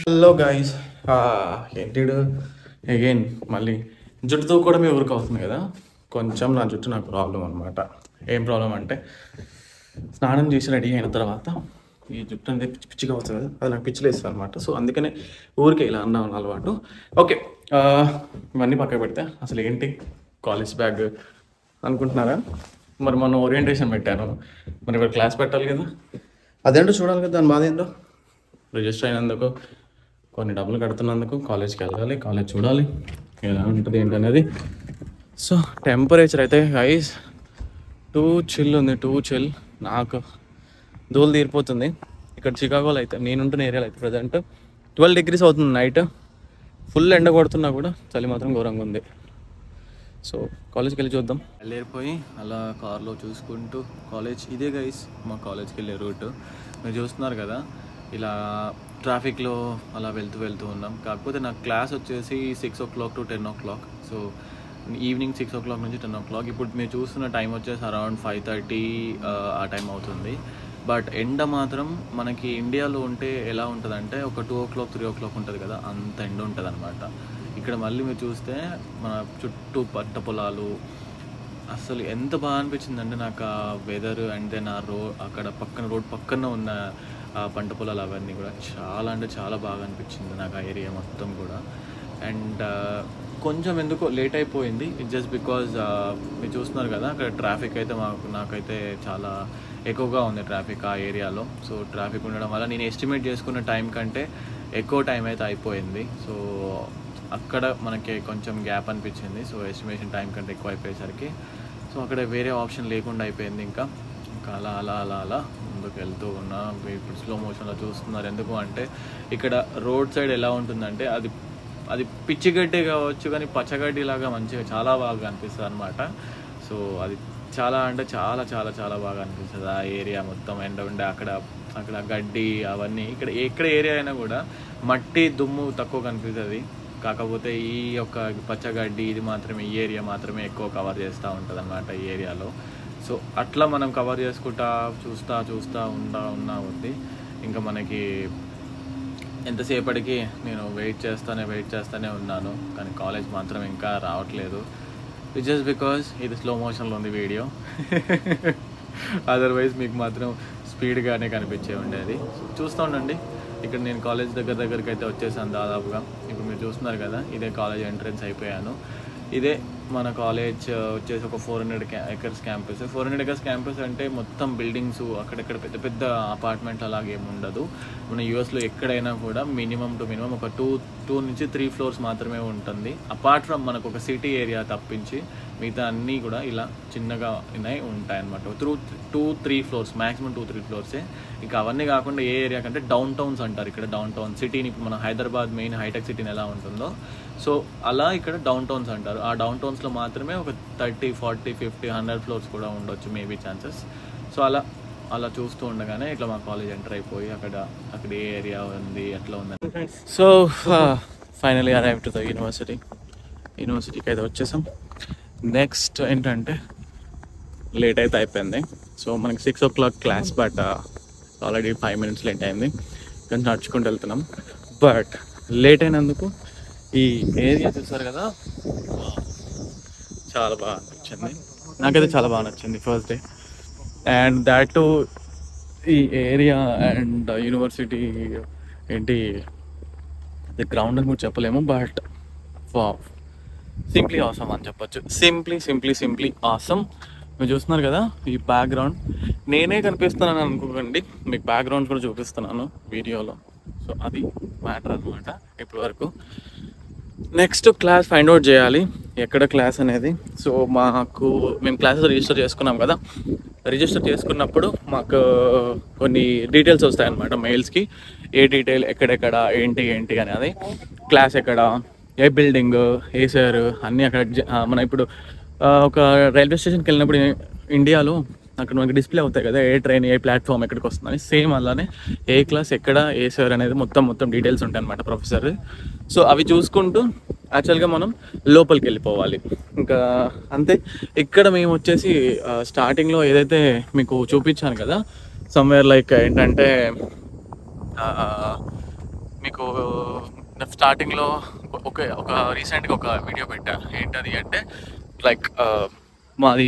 hello guys ఏంటిడు again మళ్ళీ జుట్టుతో కూడా మీ ఊరికి అవుతుంది కదా కొంచెం నా జుట్టు నాకు ప్రాబ్లం అనమాట ఏం ప్రాబ్లం అంటే స్నానం చేసి రెడీ అయిన తర్వాత ఈ జుట్టు అనేది పిచ్చి పిచ్చిగా వస్తుంది కదా అది నాకు పిచ్చిలేస్తుంది అనమాట సో అందుకనే ఊరికే ఇలా అన్నా అలవాటు ఓకే ఇవన్నీ పక్కకు పెడితే అసలు ఏంటి కాలేజ్ బ్యాగ్ అనుకుంటున్నారా మరి మొన్న ఓరియంటేషన్ పెట్టాను మరి ఇక్కడ క్లాస్ పెట్టాలి కదా అదేంటో చూడాలి కదా దాని బాధ ఏంటో రిజిస్టర్ అయినందుకు కొన్ని డబ్బులు కడుతున్నందుకు కాలేజ్కి వెళ్ళాలి కాలేజ్ చూడాలి ఎలా ఉంటుంది ఏంటి అనేది సో టెంపరేచర్ అయితే గైస్ టూ చిల్ ఉంది టూ చిల్ నాకు దూలు తీరిపోతుంది ఇక్కడ చికాగోలో అయితే నేనుంటున్న ఏరియాలో అయితే ప్రజెంట్ ట్వెల్వ్ డిగ్రీస్ అవుతుంది నైట్ ఫుల్ ఎండ కొడుతున్నా కూడా చలి మాత్రం ఘోరంగా ఉంది సో కాలేజ్కి వెళ్ళి చూద్దాం వెళ్ళిపోయి అలా కార్లో చూసుకుంటూ కాలేజ్ ఇదే గైస్ మా కాలేజ్కి వెళ్ళే రూట్ మీరు చూస్తున్నారు కదా ఇలా ట్రాఫిక్లో అలా వెళ్తూ వెళ్తూ ఉన్నాం కాకపోతే నాకు క్లాస్ వచ్చేసి six o'clock to ten o'clock so evening six o'clock నుంచి టెన్ ఓ క్లాక్ ఇప్పుడు మీరు చూస్తున్న టైం వచ్చేసి అరౌండ్ ఫైవ్ థర్టీ ఆ టైం అవుతుంది బట్ ఎండ మాత్రం మనకి ఇండియాలో ఉంటే ఎలా ఉంటుందంటే ఒక two o'clock three o'clock ఉంటుంది కదా అంత ఎండ ఉంటుంది అనమాట ఇక్కడ మళ్ళీ మీరు చూస్తే మన చుట్టూ పట్ట పొలాలు అసలు ఎంత బాగా అనిపించిందంటే నాకు ఆ వెదర్ అండ్ దెన్ ఆ రో అక్కడ పక్కన రోడ్ పక్కన ఉన్న ఆ పంట పొలాలు అవన్నీ కూడా చాలా అంటే చాలా బాగా అనిపించింది నాకు ఆ ఏరియా మొత్తం కూడా అండ్ కొంచెం ఎందుకో లేట్ అయిపోయింది ఇట్ జస్ట్ బికాజ్ మీరు చూస్తున్నారు కదా అక్కడ ట్రాఫిక్ అయితే మాకు నాకైతే చాలా ఎక్కువగా ఉంది ట్రాఫిక్ ఆ ఏరియాలో సో ట్రాఫిక్ ఉండడం వల్ల నేను ఎస్టిమేట్ చేసుకున్న టైం కంటే ఎక్కువ టైం అయితే అయిపోయింది సో అక్కడ మనకి కొంచెం గ్యాప్ అనిపించింది సో ఎస్టిమేషన్ టైం కంటే ఎక్కువ అయిపోయేసరికి సో అక్కడ వేరే ఆప్షన్ లేకుండా అయిపోయింది ఇంకా ఇంకా అలా అలా అలా అలా ముందుకు వెళ్తూ ఉన్నా మీరు ఇప్పుడు స్లో మోషన్లో చూస్తున్నారు ఎందుకు అంటే ఇక్కడ రోడ్ సైడ్ ఎలా ఉంటుందంటే అది అది పిచ్చిగడ్డి కావచ్చు కానీ పచ్చగడ్డి లాగా మంచిగా చాలా బాగా అనిపిస్తుంది అనమాట సో అది చాలా అంటే చాలా చాలా చాలా బాగా అనిపిస్తుంది ఆ ఏరియా మొత్తం ఎండ ఉండే అక్కడ అక్కడ గడ్డి అవన్నీ ఇక్కడ ఎక్కడ ఏరియా అయినా కూడా మట్టి దుమ్ము తక్కువ కనిపిస్తుంది కాకపోతే ఈ యొక్క పచ్చగడ్డి ఇది మాత్రమే ఈ ఏరియా మాత్రమే ఎక్కువ కవర్ చేస్తూ ఉంటుంది అనమాట ఈ ఏరియాలో సో అట్లా మనం కవర్ చేసుకుంటా చూస్తా చూస్తా ఉండా ఉన్నా ఉంది ఇంకా మనకి ఎంతసేపటికి నేను వెయిట్ చేస్తానే వెయిట్ చేస్తానే ఉన్నాను కానీ కాలేజ్ మాత్రం ఇంకా రావట్లేదు ఇట్ జస్ట్ బికాస్ ఇది స్లో మోషన్లో ఉంది వీడియో అదర్వైజ్ మీకు మాత్రం స్పీడ్గానే కనిపించే ఉండేది చూస్తూ ఉండండి ఇక్కడ నేను కాలేజ్ దగ్గర దగ్గరికి అయితే వచ్చేసాను దాదాపుగా ఇప్పుడు మీరు చూస్తున్నారు కదా ఇదే కాలేజ్ ఎంట్రన్స్ అయిపోయాను ఇదే మన కాలేజ్ వచ్చేసి ఒక four hundred acres campus four hundred acres campus అంటే మొత్తం బిల్డింగ్స్ అక్కడక్కడ పెద్ద పెద్ద అపార్ట్మెంట్ అలాగే ఏమి ఉండదు మన యూఎస్లో ఎక్కడైనా కూడా మినిమం టు మినిమం ఒక టూ టూ నుంచి త్రీ ఫ్లోర్స్ మాత్రమే ఉంటుంది అపార్ట్ ఫ్రమ్ మనకు ఒక సిటీ ఏరియా తప్పించి మిగతా అన్నీ కూడా ఇలా చిన్నగా ఉన్నాయి ఉంటాయి అనమాట through two three floors maximum two three ఫ్లోర్సే ఇంకా అవన్నీ కాకుండా ఏ ఏరియా కంటే డౌన్ టౌన్స్ అంటారు ఇక్కడ డౌన్ టౌన్ సిటీని ఇప్పుడు మన హైదరాబాద్ మెయిన్ హైటెక్ సిటీని ఎలా ఉంటుందో సో అలా ఇక్కడ డౌన్ టౌన్స్ అంటారు ఆ డౌన్ టౌన్స్లో మాత్రమే ఒక thirty forty fifty hundred floors కూడా ఉండొచ్చు మేబీ ఛాన్సెస్ సో అలా అలా చూస్తూ ఉండగానే ఇట్లా మా కాలేజ్ ఎంటర్ అయిపోయి అక్కడ అక్కడ ఏ ఏరియా ఉంది ఎట్లా ఉంది so finally arrive to the university యూనివర్సిటీకి అయితే వచ్చేసాం నెక్స్ట్ ఏంటంటే లేట్ అయితే అయిపోయింది సో మనకి six o'clock class but already five minutes late అయింది కొంచెం నడుచుకుంటూ వెళ్తున్నాం బట్ లేట్ అయినందుకు ఈ ఏరియా చూసారు కదా చాలా బాగా అనిపించింది నాకైతే చాలా బాగా నచ్చింది first day and that too ఈ ఏరియా అండ్ యూనివర్సిటీ ఏంటి గ్రౌండ్ అని కూడా చెప్పలేము బట్ సింప్లీ ఆసమ్ అని చెప్పొచ్చు సింప్లీ సింప్లీ సింప్లీ ఆసమ్ మీరు చూస్తున్నారు కదా ఈ బ్యాక్గ్రౌండ్ నేనే కనిపిస్తున్నాను అనుకోకండి మీకు బ్యాక్గ్రౌండ్ కూడా చూపిస్తున్నాను వీడియోలో సో అది మ్యాటర్ అనమాట ఇప్పటి వరకు నెక్స్ట్ క్లాస్ ఫైండ్ అవుట్ చేయాలి ఎక్కడ క్లాస్ అనేది సో మాకు మేము క్లాసెస్ రిజిస్టర్ చేసుకున్నాం కదా రిజిస్టర్ చేసుకున్నప్పుడు మాకు కొన్ని డీటెయిల్స్ వస్తాయన్నమాట మెయిల్స్కి ఏ డీటెయిల్ ఎక్కడెక్కడ ఏంటి ఏంటి అనేది క్లాస్ ఎక్కడ ఏ బిల్డింగ్ ఏ సార్ అన్నీ అక్కడ జ- ఆ, మనం ఇప్పుడు ఆ, ఒక రైల్వే స్టేషన్కి వెళ్ళినప్పుడు ఇండియాలో అక్కడ మనకి డిస్ప్లే అవుతాయి కదా ఏ ట్రైన్ ఏ ప్లాట్ఫామ్ ఎక్కడికి వస్తుందని సేమ్ అలానే ఏ క్లాస్ ఎక్కడ ఏ సార్ అనేది మొత్తం మొత్తం డీటెయిల్స్ ఉంటాయి అనమాట ప్రొఫెసర్ సో అవి చూసుకుంటూ యాక్చువల్గా మనం లోపలికి వెళ్ళిపోవాలి ఇంకా అంతే ఇక్కడ మేము వచ్చేసి స్టార్టింగ్లో ఏదైతే మీకు చూపించాను కదా సమ్వేర్ లైక్ ఏంటంటే మీకు స్టార్టింగ్లో ఒక ఒక రీసెంట్గా ఒక వీడియో పెట్టా ఏంటది అంటే లైక్ మాది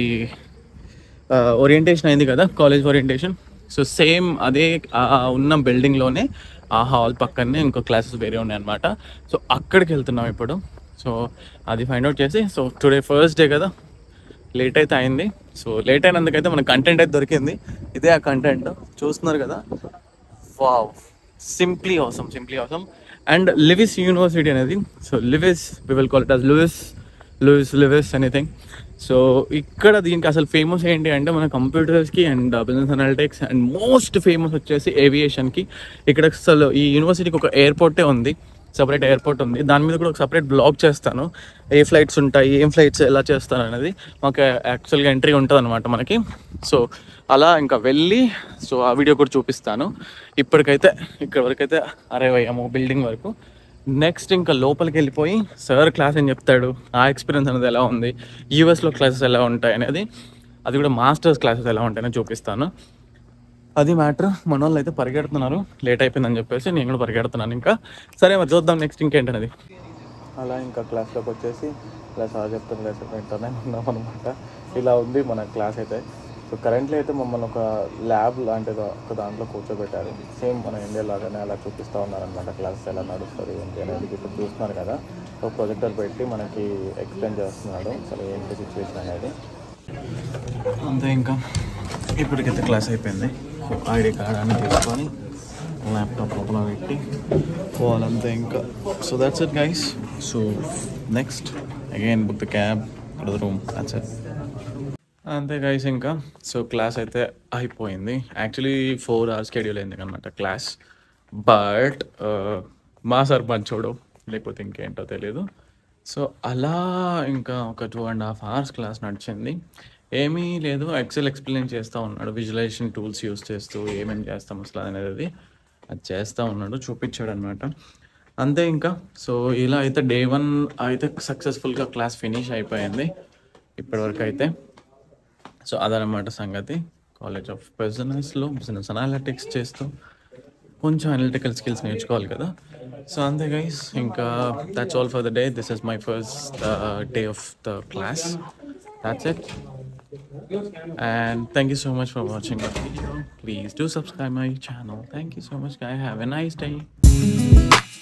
ఓరియంటేషన్ అయింది కదా కాలేజ్ ఓరియంటేషన్ సో సేమ్ అదే ఆ ఉన్న బిల్డింగ్లోనే ఆ హాల్ పక్కనే ఇంకో క్లాసెస్ వేరే ఉన్నాయి అనమాట సో అక్కడికి వెళ్తున్నాం ఇప్పుడు సో అది ఫైండ్ అవుట్ చేసి సో టుడే ఫస్ట్ డే కదా లేట్ అయితే అయింది సో లేట్ అయినందుకైతే మనకు కంటెంట్ అయితే దొరికింది ఇదే ఆ కంటెంట్ చూస్తున్నారు కదా వావ్ సింప్లీ అవసరం సింప్లీ అవసరం అండ్ లివిస్ యూనివర్సిటీ అనేది so Lewis we will call it as Lewis Lewis Lewis anything so ఇక్కడ దీనికి అసలు ఫేమస్ ఏంటి అంటే మన కంప్యూటర్స్కి and business analytics and most famous వచ్చేసి ఏవియేషన్కి ఇక్కడ అసలు ఈ యూనివర్సిటీకి ఒక ఎయిర్పోర్టే ఉంది సపరేట్ ఎయిర్పోర్ట్ ఉంది దాని మీద కూడా ఒక సపరేట్ బ్లాగ్ చేస్తాను ఏ ఫ్లైట్స్ ఉంటాయి ఏం ఫ్లైట్స్ ఎలా చేస్తాను అనేది మాకు యాక్చువల్గా ఎంట్రీ ఉంటుంది అనమాట మనకి సో అలా ఇంకా వెళ్ళి సో ఆ వీడియో కూడా చూపిస్తాను ఇప్పటికైతే ఇక్కడ వరకైతే అరైవ్ అయ్యాము బిల్డింగ్ వరకు నెక్స్ట్ ఇంకా లోపలికి వెళ్ళిపోయి సార్ క్లాస్ అని చెప్తాడు ఆ ఎక్స్పీరియన్స్ అనేది ఎలా ఉంది యూఎస్లో క్లాసెస్ ఎలా ఉంటాయి అనేది అది కూడా మాస్టర్స్ క్లాసెస్ ఎలా ఉంటాయని చూపిస్తాను అది మ్యాటర్ మన వాళ్ళు అయితే పరిగెడుతున్నారు లేట్ అయిపోయిందని చెప్పేసి నేను కూడా పరిగెడుతున్నాను ఇంకా సరే మరి చూద్దాం నెక్స్ట్ ఇంకేంటనేది అలా ఇంకా క్లాస్లోకి వచ్చేసి క్లాస్ ఆ చెప్తాను క్లాస్ వింటూనే ఉన్నాం అనమాట ఇలా ఉంది మన క్లాస్ అయితే సో కరెంట్లీ అయితే మమ్మల్ని ఒక ల్యాబ్ లాంటిది ఒక దాంట్లో కూర్చోబెట్టారు సేమ్ మన ఇండియా లాగానే అలా చూపిస్తూ ఉన్నారనమాట క్లాసెస్ ఎలా నడుస్తుంది ఏంటి అనేది ఇప్పుడు చూస్తున్నారు కదా సో ప్రొజెక్టర్ పెట్టి మనకి ఎక్స్ప్లెయిన్ చేస్తున్నాడు అసలు ఏంటి సిచ్యువేషన్ అనేది అంతే ఇంకా ఇప్పటికైతే క్లాస్ అయిపోయింది సో ఐడి కార్డ్ అని తీసుకొని ల్యాప్టాప్ లోపల పెట్టి పోవాలంతే ఇంకా so that's it guys so next again book the cab the room that's it అంతే గైస్ ఇంకా సో క్లాస్ అయితే అయిపోయింది యాక్చువల్లీ ఫోర్ అవర్స్ షెడ్యూల్ అయింది అనమాట క్లాస్ బట్ మా సర్పంచోడు లేకపోతే ఇంకేంటో తెలియదు సో అలా ఇంకా ఒక two and half hours class నడిచింది ఏమీ లేదు ఎక్సెల్ ఎక్స్ప్లెయిన్ చేస్తూ ఉన్నాడు విజువలైజేషన్ టూల్స్ యూస్ చేస్తూ ఏమేమి చేస్తాం అసలు అనేది అది చేస్తూ ఉన్నాడు చూపించాడు అనమాట అంతే ఇంకా సో ఇలా అయితే డే వన్ అయితే సక్సెస్ఫుల్గా క్లాస్ ఫినిష్ అయిపోయింది ఇప్పటివరకు అయితే సో అదనమాట సంగతి కాలేజ్ ఆఫ్ బిజినెస్లో బిజినెస్ అనాలిటిక్స్ చేస్తూ కొంచెం అనలిటికల్ స్కిల్స్ నేర్చుకోవాలి కదా సో అంతే గైస్ ఇంకా that's all for the day this is my first day of the class that's it and thank you so much for watching the video please do subscribe my channel thank you so much guys have a nice day